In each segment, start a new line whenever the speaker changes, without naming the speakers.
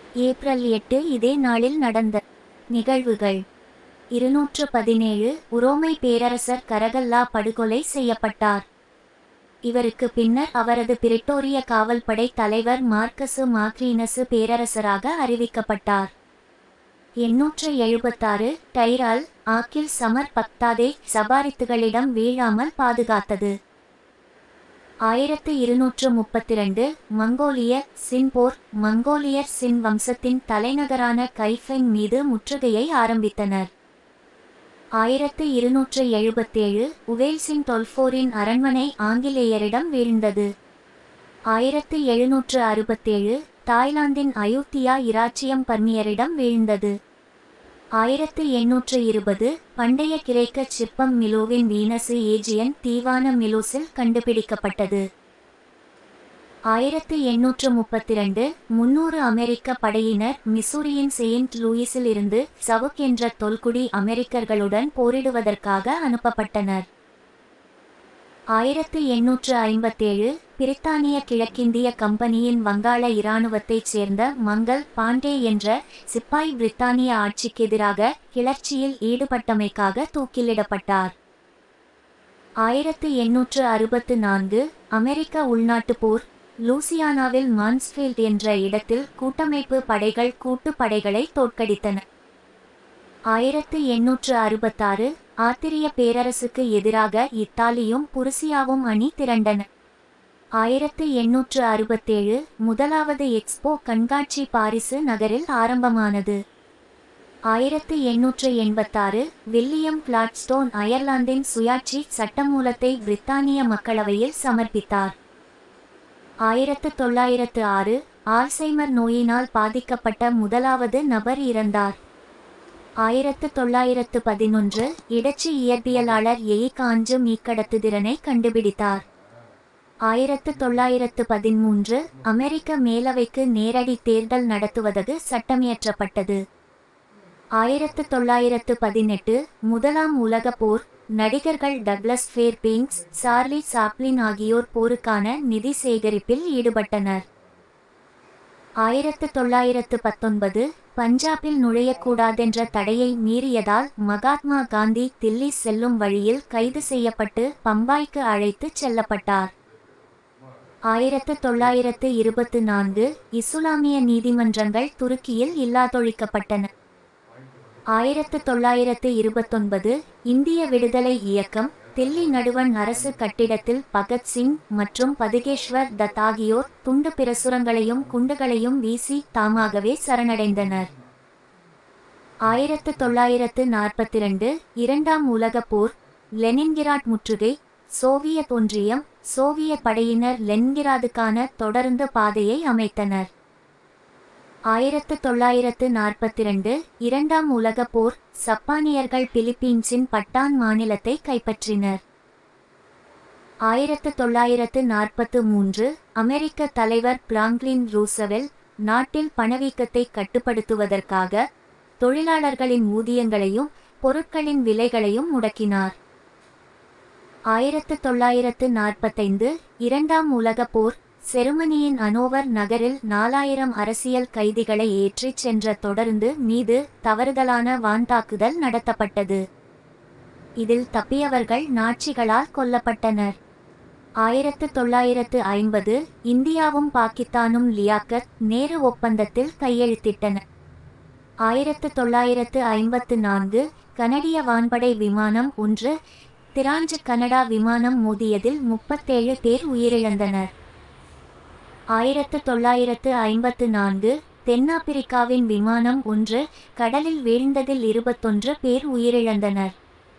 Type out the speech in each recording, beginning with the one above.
April எட்டு இதே நாளில் நடந்த நிகழ்வுகள் இருநூற்று பதினேழு உரோமை பேரரசர் கரகல்லா படுகொலை செய்யப்பட்டார் இவருக்கு பின்னர் அவரது பிரிட்டோரிய காவல்படை தலைவர் மார்க்கசு மாக்ரீனசு பேரரசராக அறிவிக்கப்பட்டார் எண்ணூற்று எழுபத்தாறு டைரால் ஆக்கில் சமர் பக்தாதே சபாரித்துகளிடம் வீழாமல் பாதுகாத்தது ஆயிரத்து இருநூற்று முப்பத்திரண்டு மங்கோலிய சின் போர் மங்கோலியர் சின் வம்சத்தின் தலைநகரான கைஃபெங் மீது முற்றுகையை ஆரம்பித்தனர் ஆயிரத்து இருநூற்று எழுபத்தேழு உவேல்சின் டொல்ஃபோரின் அரண்மனை ஆங்கிலேயரிடம் வீழ்ந்தது ஆயிரத்து எழுநூற்று அறுபத்தேழு தாய்லாந்தின் அயோத்தியா இராச்சியம் பர்மியரிடம் வீழ்ந்தது ஆயிரத்து எண்ணூற்று இருபது பண்டைய கிரேக்க சிற்பம் மிலோவின் வீனசு ஏஜியன் தீவான மிலோஸில் கண்டுபிடிக்கப்பட்டது ஆயிரத்து எண்ணூற்று முப்பத்திரண்டு முன்னூறு அமெரிக்க படையினர் மிசூரியின் செயின்ட் லூயிஸில் இருந்து சவுக் என்ற தொல்குடி அமெரிக்கர்களுடன் போரிடுவதற்காக அனுப்பப்பட்டனர் ஆயிரத்து எண்ணூற்று ஐம்பத்தேழு பிரித்தானிய கிழக்கிந்திய கம்பெனியின் வங்காள இராணுவத்தைச் சேர்ந்த மங்கள் பாண்டே என்ற சிப்பாய் பிரித்தானிய ஆட்சிக்கு எதிராக கிளர்ச்சியில் ஈடுபட்டமைக்காக தூக்கிலிடப்பட்டார் ஆயிரத்து எண்ணூற்று அறுபத்து நான்கு அமெரிக்க உள்நாட்டுப் போர் லூசியானாவில் மான்ஸ்ஃபீல்ட் என்ற இடத்தில் கூட்டமைப்பு படைகள் கூட்டு படைகளை தோற்கடித்தன ஆயிரத்து எண்ணூற்று அறுபத்தாறு ஆத்திரிய பேரரசுக்கு எதிராக இத்தாலியும் புருசியாவும் அணி திரண்டன ஆயிரத்து எண்ணூற்று அறுபத்தேழு முதலாவது எக்ஸ்போ கண்காட்சி பாரிசு நகரில் ஆரம்பமானது ஆயிரத்து எண்ணூற்று எண்பத்தாறு வில்லியம் கிளாட்ஸ்டோன் அயர்லாந்தின் சுயாட்சி சட்டமூலத்தை பிரித்தானிய மக்களவையில் சமர்ப்பித்தார் ஆயிரத்து தொள்ளாயிரத்து ஆறு ஆல்சைமர் நோயினால் பாதிக்கப்பட்ட முதலாவது நபர் இறந்தார் ஆயிரத்து தொள்ளாயிரத்து பதினொன்று இடச்சி இயற்பியலாளர் எய் காஞ்சு மீக்கடத்துதிறனை கண்டுபிடித்தார் ஆயிரத்து தொள்ளாயிரத்து பதிமூன்று அமெரிக்க மேலவைக்கு நேரடி தேர்தல் நடத்துவதற்கு சட்டமியற்றப்பட்டது ஆயிரத்து தொள்ளாயிரத்து பதினெட்டு முதலாம் உலகப் போர் நடிகர்கள் Douglas Fairbanks Charlie Chaplin ஆகியோர் போருக்கான நிதி சேகரிப்பில் ஈடுபட்டனர் ஆயிரத்து தொள்ளாயிரத்து பத்தொன்பது பஞ்சாபில் நுழையக்கூடாதென்ற தடையை மீறியதால் மகாத்மா காந்தி தில்லி செல்லும் வழியில் கைது செய்யப்பட்டு பம்பாய்க்கு அழைத்துச் செல்லப்பட்டார் ஆயிரத்து தொள்ளாயிரத்து இருபத்து நான்கு இசுலாமிய நீதிமன்றங்கள் துருக்கியில் இல்லாதொழிக்கப்பட்டன ஆயிரத்து தொள்ளாயிரத்து இருபத்தொன்பது இந்திய விடுதலை இயக்கம் தில்லி நடுவண் அரசு கட்டிடத்தில் பகத்சிங் மற்றும் பதுகேஸ்வர் தத் ஆகியோர் துண்டு பிரசுரங்களையும் குண்டுகளையும் வீசி தாமாகவே சரணடைந்தனர் ஆயிரத்து தொள்ளாயிரத்து நாற்பத்தி ரெண்டு இரண்டாம் உலகப் போர் லெனின்கிராட் முற்றுகை சோவியத் ஒன்றியம் சோவியத் படையினர் லெனின்கிராதுக்கான தொடர்ந்த பாதையை அமைத்தனர் ஆயிரத்து தொள்ளாயிரத்து நாற்பத்தி ரெண்டு இரண்டாம் உலகப் போர் சப்பானியர்கள் பிலிப்பீன்ஸின் பட்டான் மாநிலத்தை கைப்பற்றினர் ஆயிரத்து தொள்ளாயிரத்து நாற்பத்து மூன்று அமெரிக்க தலைவர் பிராங்க்லின் ரூசவெல் நாட்டில் பணவீக்கத்தை கட்டுப்படுத்துவதற்காக தொழிலாளர்களின் ஊதியங்களையும் பொருட்களின் விலைகளையும் முடக்கினார் ஆயிரத்து தொள்ளாயிரத்து நாற்பத்தைந்து இரண்டாம் உலகப் போர் செருமனியின் அனோவர் நகரில் நாலாயிரம் அரசியல் கைதிகளை ஏற்றிச் சென்ற தொடர்ந்து மீது தவறுதலான வான்தாக்குதல் நடத்தப்பட்டது இதில் தப்பியவர்கள் நாட்சிகளால் கொல்லப்பட்டனர் ஆயிரத்து தொள்ளாயிரத்து ஐம்பது இந்தியாவும் பாகிஸ்தானும் லியாக்கத் நேரு ஒப்பந்தத்தில் கையெழுத்திட்டன ஆயிரத்து தொள்ளாயிரத்து ஐம்பத்து நான்கு கனடிய வான்படை விமானம் ஒன்று திராஞ்சு கனடா விமானம் மோதியதில் முப்பத்தேழு பேர் உயிரிழந்தனர் ஆயிரத்து தொள்ளாயிரத்து ஐம்பத்து நான்கு தென்னாப்பிரிக்காவின் விமானம் ஒன்று கடலில் வீழ்ந்ததில் இருபத்தொன்று பேர் உயிரிழந்தனர்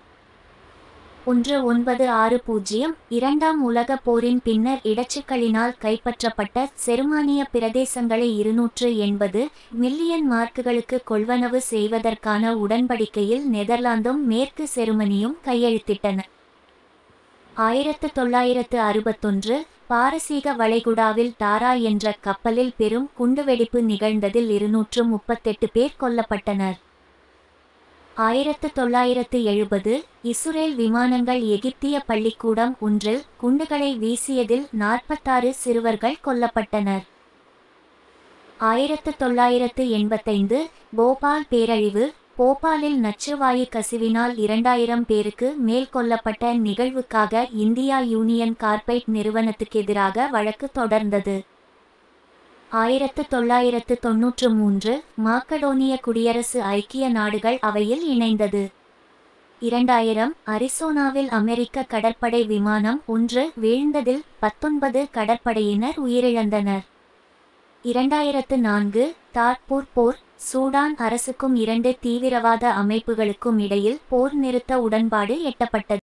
ஒன்று ஒன்பது ஆறு பூஜ்ஜியம் இரண்டாம் உலகப் போரின் பின்னர் இடச்சுக்களினால் கைப்பற்றப்பட்ட செருமானிய பிரதேசங்களை இருநூற்று எண்பது மில்லியன் மார்க்குகளுக்கு கொள்வனவு செய்வதற்கான உடன்படிக்கையில் நெதர்லாந்தும் மேற்கு செருமனியும் கையெழுத்திட்டன ஆயிரத்து தொள்ளாயிரத்து அறுபத்தொன்று பாரசீக வளைகுடாவில் டாரா என்ற கப்பலில் பெரும் குண்டுவெடிப்பு நிகழ்ந்ததில் இருநூற்று முப்பத்தெட்டு பேர் கொல்லப்பட்டனர் ஆயிரத்து தொள்ளாயிரத்து எழுபது இசுரேல் விமானங்கள் எகிப்திய பள்ளிக்கூடம் ஒன்றில் குண்டுகளை வீசியதில் நாற்பத்தாறு சிறுவர்கள் கொல்லப்பட்டனர் ஆயிரத்து தொள்ளாயிரத்து எண்பத்தைந்து போபால் பேரழிவு போபாலில் நச்சுவாயு கசிவினால் இரண்டாயிரம் பேருக்கு மேல் கொல்லப்பட்ட நிகழ்வுக்காக இந்தியா யூனியன் கார்பைட் நிறுவனத்துக்கு எதிராக வழக்கு தொடர்ந்தது ஆயிரத்து தொள்ளாயிரத்து தொன்னூற்று மூன்று மாக்கடோனிய குடியரசு ஐக்கிய நாடுகள் அவையில் இணைந்தது இரண்டாயிரம் அரிசோனாவில் அமெரிக்க கடற்படை விமானம் ஒன்று வீழ்ந்ததில் பத்தொன்பது கடற்படையினர் உயிரிழந்தனர் இரண்டாயிரத்து நான்கு தாட்பூர் போர் சூடான் அரசுக்கும் இரண்டு தீவிரவாத அமைப்புகளுக்கும் இடையில் போர் நிறுத்த உடன்பாடு எட்டப்பட்டது